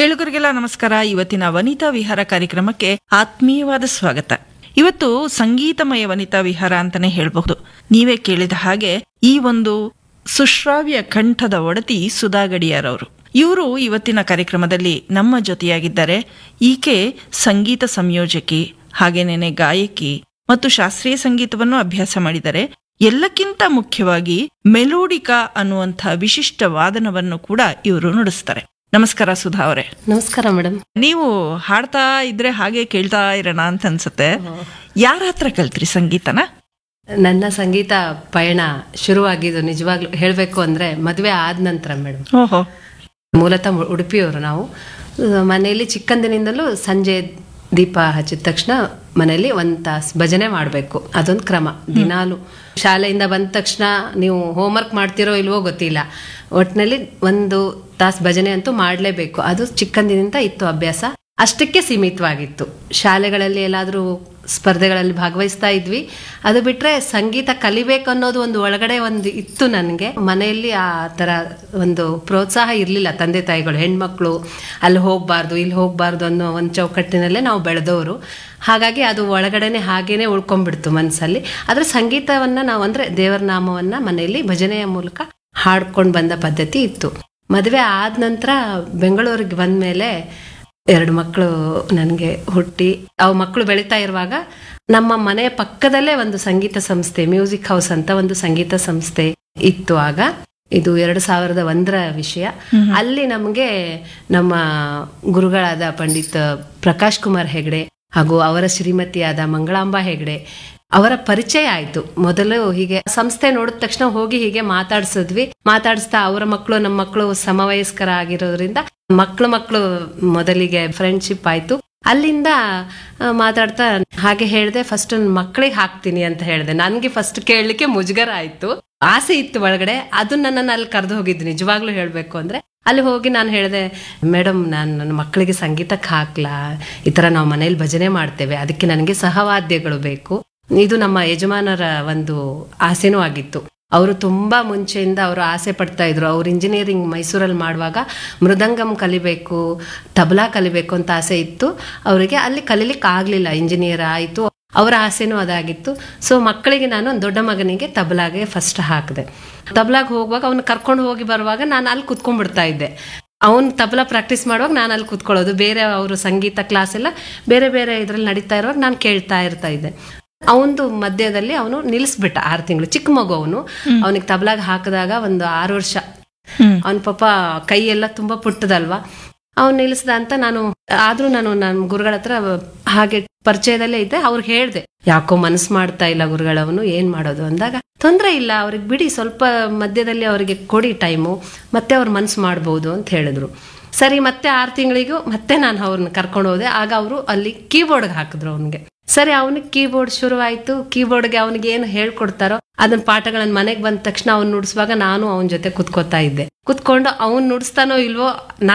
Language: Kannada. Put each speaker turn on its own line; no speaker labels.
ಕೇಳುಗರಿಗೆಲ್ಲ ನಮಸ್ಕಾರ ಇವತ್ತಿನ ವನಿತಾ ವಿಹಾರ ಕಾರ್ಯಕ್ರಮಕ್ಕೆ ಆತ್ಮೀಯವಾದ ಸ್ವಾಗತ ಇವತ್ತು ಸಂಗೀತಮಯ ವನಿತಾ ವಿಹಾರ ಅಂತಾನೆ ಹೇಳಬಹುದು ನೀವೇ ಕೇಳಿದ ಹಾಗೆ ಈ ಒಂದು ಸುಶ್ರಾವ್ಯ ಕಂಠದ ಒಡತಿ ಸುಧಾ ಗಡಿಯಾರ್ ಅವರು ಇವರು ಇವತ್ತಿನ ಕಾರ್ಯಕ್ರಮದಲ್ಲಿ ನಮ್ಮ ಜೊತೆಯಾಗಿದ್ದಾರೆ ಈಕೆ ಸಂಗೀತ ಸಂಯೋಜಕಿ ಹಾಗೇನೇನೆ ಗಾಯಕಿ ಮತ್ತು ಶಾಸ್ತ್ರೀಯ ಸಂಗೀತವನ್ನು ಅಭ್ಯಾಸ ಮಾಡಿದ್ದಾರೆ ಎಲ್ಲಕ್ಕಿಂತ ಮುಖ್ಯವಾಗಿ ಮೆಲೋಡಿಕಾ ಅನ್ನುವಂಥ ವಿಶಿಷ್ಟ ವಾದನವನ್ನು ಕೂಡ ಇವರು ನುಡಿಸ್ತಾರೆ ನಮಸ್ಕಾರ ಸುಧಾ ಅವರೇ
ನಮಸ್ಕಾರ ಮೇಡಮ್
ನೀವು ಹಾಡ್ತಾ ಇದ್ರೆ ಹಾಗೆ ಕೇಳ್ತಾ ಇರೋಣ ಅಂತ ಅನ್ಸುತ್ತೆ ಯಾರ ಹತ್ರ ಕಲ್ತ್ರಿ ಸಂಗೀತನ
ನನ್ನ ಸಂಗೀತ ಪಯಣ ಶುರುವಾಗಿದ್ದು ನಿಜವಾಗ್ಲೂ ಹೇಳಬೇಕು ಅಂದ್ರೆ ಮದುವೆ ಆದ ನಂತರ ಮೇಡಮ್
ಓಹೋ
ಮೂಲತಃ ಮು- ಉಡುಪಿಯವರು ನಾವು ಅಹ್, ಮನೆಯಲ್ಲಿ ಚಿಕ್ಕಂದಿನಿಂದಲೂ ಸಂಜೆ ದೀಪ ಹಚ್ಚಿದ ತಕ್ಷಣ ಮನೆಯಲ್ಲಿ ಒಂದ್ ತಾಸು ಭಜನೆ ಮಾಡಬೇಕು ಅದೊಂದು ಕ್ರಮ ದಿನಾಲು ಶಾಲೆಯಿಂದ ಬಂದ ತಕ್ಷಣ ನೀವು ಹೋಮ್ವರ್ಕ್ ಮಾಡ್ತಿರೋ ಇಲ್ವೋ ಗೊತ್ತಿಲ್ಲ ಒಟ್ಟಿನಲ್ಲಿ ಒಂದು ತಾಸು ಭಜನೆ ಅಂತೂ ಮಾಡಲೇಬೇಕು ಅದು ಚಿಕ್ಕಂದಿನಿಂದ ಇತ್ತು ಅಭ್ಯಾಸ ಅಷ್ಟಕ್ಕೆ ಸೀಮಿತವಾಗಿತ್ತು ಶಾಲೆಗಳಲ್ಲಿ ಎಲ್ಲಾದರೂ ಸ್ಪರ್ಧೆಗಳಲ್ಲಿ ಭಾಗವಹಿಸ್ತಾ ಇದ್ವಿ ಅದು ಬಿಟ್ರೆ ಸಂಗೀತ ಕಲಿಬೇಕು ಅನ್ನೋದು ಒಂದು ಒಳಗಡೆ ಒಂದು ಇತ್ತು ನನಗೆ ಮನೆಯಲ್ಲಿ ಆ ಥರ ಒಂದು ಪ್ರೋತ್ಸಾಹ ಇರಲಿಲ್ಲ ತಂದೆ ತಾಯಿಗಳು ಹೆಣ್ಮಕ್ಳು ಅಲ್ಲಿ ಹೋಗಬಾರ್ದು ಇಲ್ಲಿ ಹೋಗಬಾರ್ದು ಅನ್ನೋ ಒಂದು ಚೌಕಟ್ಟಿನಲ್ಲೇ ನಾವು ಬೆಳೆದವರು ಹಾಗಾಗಿ ಅದು ಒಳಗಡೆನೆ ಹಾಗೇನೆ ಉಳ್ಕೊಂಡ್ಬಿಡ್ತು ಮನಸ್ಸಲ್ಲಿ ಆದರೆ ಸಂಗೀತವನ್ನ ನಾವು ಅಂದ್ರೆ ದೇವರ ನಾಮವನ್ನ ಮನೆಯಲ್ಲಿ ಭಜನೆಯ ಮೂಲಕ ಹಾಡ್ಕೊಂಡು ಬಂದ ಪದ್ಧತಿ ಇತ್ತು ಮದುವೆ ಆದ ನಂತರ ಬೆಂಗಳೂರಿಗೆ ಬಂದ ಮೇಲೆ ಎರಡು ಮಕ್ಕಳು ನನಗೆ ಹುಟ್ಟಿ ಅವು ಮಕ್ಕಳು ಬೆಳೀತಾ ಇರುವಾಗ ನಮ್ಮ ಮನೆಯ ಪಕ್ಕದಲ್ಲೇ ಒಂದು ಸಂಗೀತ ಸಂಸ್ಥೆ ಮ್ಯೂಸಿಕ್ ಹೌಸ್ ಅಂತ ಒಂದು ಸಂಗೀತ ಸಂಸ್ಥೆ ಇತ್ತು ಆಗ ಇದು ಎರಡು ಸಾವಿರದ ಒಂದರ ವಿಷಯ ಅಲ್ಲಿ ನಮಗೆ ನಮ್ಮ ಗುರುಗಳಾದ ಪಂಡಿತ್ ಪ್ರಕಾಶ್ ಕುಮಾರ್ ಹೆಗಡೆ ಹಾಗೂ ಅವರ ಶ್ರೀಮತಿಯಾದ ಮಂಗಳಾಂಬಾ ಹೆಗಡೆ ಅವರ ಪರಿಚಯ ಆಯ್ತು ಮೊದಲು ಹೀಗೆ ಸಂಸ್ಥೆ ನೋಡಿದ ತಕ್ಷಣ ಹೋಗಿ ಹೀಗೆ ಮಾತಾಡ್ಸಿದ್ವಿ ಮಾತಾಡಿಸ್ತಾ ಅವರ ಮಕ್ಕಳು ನಮ್ಮ ಮಕ್ಕಳು ಸಮವಯಸ್ಕರ ಆಗಿರೋದ್ರಿಂದ ಮಕ್ಕಳು ಮಕ್ಕಳು ಮೊದಲಿಗೆ ಫ್ರೆಂಡ್ಶಿಪ್ ಆಯ್ತು ಅಲ್ಲಿಂದ ಆ, ಮಾತಾಡ್ತಾ ಹಾಗೆ ಹೇಳ್ದೆ ಫಸ್ಟ್ ಮಕ್ಕಳಿಗೆ ಹಾಕ್ತೀನಿ ಅಂತ ಹೇಳ್ದೆ ನನ್ಗೆ ಫಸ್ಟ್ ಕೇಳಲಿಕ್ಕೆ ಮುಜುಗರ ಆಯ್ತು ಆಸೆ ಇತ್ತು ಒಳಗಡೆ ಅದು ನನ್ನನ್ನು ಅಲ್ಲಿ ಕರೆದು ಹೋಗಿದ್ದು ನಿಜವಾಗ್ಲೂ ಹೇಳ್ಬೇಕು ಅಂದ್ರೆ ಅಲ್ಲಿ ಹೋಗಿ ನಾನು ಹೇಳಿದೆ ಮೇಡಮ್ ನಾನು ನನ್ನ ಮಕ್ಕಳಿಗೆ ಸಂಗೀತಕ್ಕೆ ಹಾಕ್ಲಾ ಈ ತರ ನಾವು ಮನೇಲಿ ಭಜನೆ ಮಾಡ್ತೇವೆ ಅದಕ್ಕೆ ನನಗೆ ಸಹವಾದ್ಯಗಳು ಬೇಕು ಇದು ನಮ್ಮ ಯಜಮಾನರ ಒಂದು ಆಸೆನೂ ಆಗಿತ್ತು ಅವರು ತುಂಬಾ ಮುಂಚೆಯಿಂದ ಅವರು ಆಸೆ ಪಡ್ತಾ ಇದ್ರು ಅವ್ರು ಇಂಜಿನಿಯರಿಂಗ್ ಮೈಸೂರಲ್ಲಿ ಮಾಡುವಾಗ ಮೃದಂಗಂ ಕಲಿಬೇಕು ತಬಲಾ ಕಲಿಬೇಕು ಅಂತ ಆಸೆ ಇತ್ತು ಅವರಿಗೆ ಅಲ್ಲಿ ಕಲೀಲಿಕ್ಕೆ ಆಗ್ಲಿಲ್ಲ ಇಂಜಿನಿಯರ್ ಆಯಿತು ಅವರ ಆಸೆನೂ ಅದಾಗಿತ್ತು ಸೊ ಮಕ್ಕಳಿಗೆ ನಾನು ದೊಡ್ಡ ಮಗನಿಗೆ ತಬಲಾಗೆ ಫಸ್ಟ್ ಹಾಕಿದೆ ತಬಲಾಗ್ ಹೋಗುವಾಗ ಅವ್ನು ಕರ್ಕೊಂಡು ಹೋಗಿ ಬರುವಾಗ ನಾನು ಅಲ್ಲಿ ಕುತ್ಕೊಂಡ್ಬಿಡ್ತಾ ಇದ್ದೆ ಅವ್ನು ತಬಲಾ ಪ್ರಾಕ್ಟೀಸ್ ಮಾಡುವಾಗ ನಾನು ಅಲ್ಲಿ ಕುತ್ಕೊಳ್ಳೋದು ಬೇರೆ ಅವರು ಸಂಗೀತ ಕ್ಲಾಸ್ ಎಲ್ಲ ಬೇರೆ ಬೇರೆ ಇದ್ರಲ್ಲಿ ನಡೀತಾ ಇರುವಾಗ ನಾನು ಕೇಳ್ತಾ ಇರ್ತಾ ಇದ್ದೆ ಅವನದು ಮಧ್ಯದಲ್ಲಿ ಅವನು ನಿಲ್ಲಿಸ್ಬಿಟ್ಟ ಆರು ತಿಂಗಳು ಚಿಕ್ಕ ಮಗು ಅವನು ಅವನಿಗೆ ತಬಲಾಗ ಹಾಕಿದಾಗ ಒಂದು ಆರು ವರ್ಷ ಅವನ ಪಾಪ ಕೈ ಎಲ್ಲ ತುಂಬಾ ಪುಟ್ಟದಲ್ವಾ ಅವ್ನು ನಿಲ್ಲಿಸ್ದ ಅಂತ ನಾನು ಆದ್ರೂ ನಾನು ನನ್ನ ಗುರುಗಳ ಹತ್ರ ಹಾಗೆ ಪರಿಚಯದಲ್ಲೇ ಇದ್ದೆ ಅವ್ರಿಗೆ ಹೇಳ್ದೆ ಯಾಕೋ ಮನಸ್ಸು ಮಾಡ್ತಾ ಇಲ್ಲ ಗುರುಗಳವನು ಏನ್ ಮಾಡೋದು ಅಂದಾಗ ತೊಂದ್ರೆ ಇಲ್ಲ ಅವ್ರಿಗೆ ಬಿಡಿ ಸ್ವಲ್ಪ ಮಧ್ಯದಲ್ಲಿ ಅವರಿಗೆ ಕೊಡಿ ಟೈಮು ಮತ್ತೆ ಅವ್ರ ಮನಸ್ಸು ಮಾಡ್ಬೋದು ಅಂತ ಹೇಳಿದ್ರು ಸರಿ ಮತ್ತೆ ಆರು ತಿಂಗಳಿಗೂ ಮತ್ತೆ ನಾನು ಅವ್ರನ್ನ ಕರ್ಕೊಂಡು ಹೋದೆ ಆಗ ಅವರು ಅಲ್ಲಿ ಕೀಬೋರ್ಡ್ಗೆ ಹಾಕಿದ್ರು ಅವನಿಗೆ ಸರಿ ಅವನಿಗೆ ಕೀಬೋರ್ಡ್ ಶುರುವಾಯ್ತು ಕೀಬೋರ್ಡ್ಗೆ ಅವನಿಗೆ ಏನು ಹೇಳ್ಕೊಡ್ತಾರೋ ಅದನ್ನ ಪಾಠಗಳನ್ನ ಮನೆಗೆ ಬಂದ ತಕ್ಷಣ ಅವ್ನು ನುಡಿಸುವಾಗ ನಾನು ಅವನ ಜೊತೆ ಕುತ್ಕೋತಾ ಇದ್ದೆ ಕುತ್ಕೊಂಡು ಅವ್ನು ನುಡಿಸ್ತಾನೋ ಇಲ್ವೋ